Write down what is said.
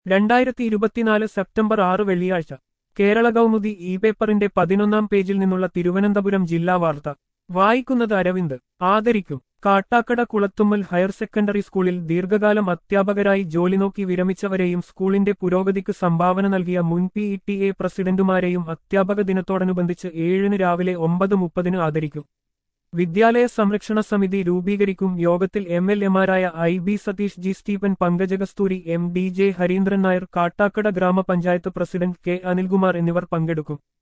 രണ്ടായിരത്തി ഇരുപത്തിനാല് സെപ്റ്റംബർ ആറ് വെള്ളിയാഴ്ച കേരള കൗമുദി ഇ പേപ്പറിന്റെ പതിനൊന്നാം പേജിൽ നിന്നുള്ള തിരുവനന്തപുരം ജില്ലാ വാർത്ത വായിക്കുന്നത് അരവിന്ദ് ആദരിക്കും കാട്ടാക്കട കുളത്തുമ്മൽ ഹയർ സെക്കൻഡറി സ്കൂളിൽ ദീർഘകാലം അധ്യാപകരായി ജോലി നോക്കി വിരമിച്ചവരെയും സ്കൂളിന്റെ പുരോഗതിക്ക് സംഭാവന നൽകിയ മുൻ പി ഇ ടി എ പ്രസിഡന്റുമാരെയും അധ്യാപക ദിനത്തോടനുബന്ധിച്ച് ഏഴിന് രാവിലെ ഒമ്പത് മുപ്പതിന് ആദരിക്കും വിദ്യാലയ സംരക്ഷണ സമിതി രൂപീകരിക്കും യോഗത്തിൽ എം എൽ എമാരായ I B Satheesh G Stephen Pankajakasthuri M D J Hareendran Nair Kattakada ഗ്രാമപഞ്ചായത്ത് പ്രസിഡന്റ് കെ അനിൽകുമാർ എന്നിവർ പങ്കെടുക്കും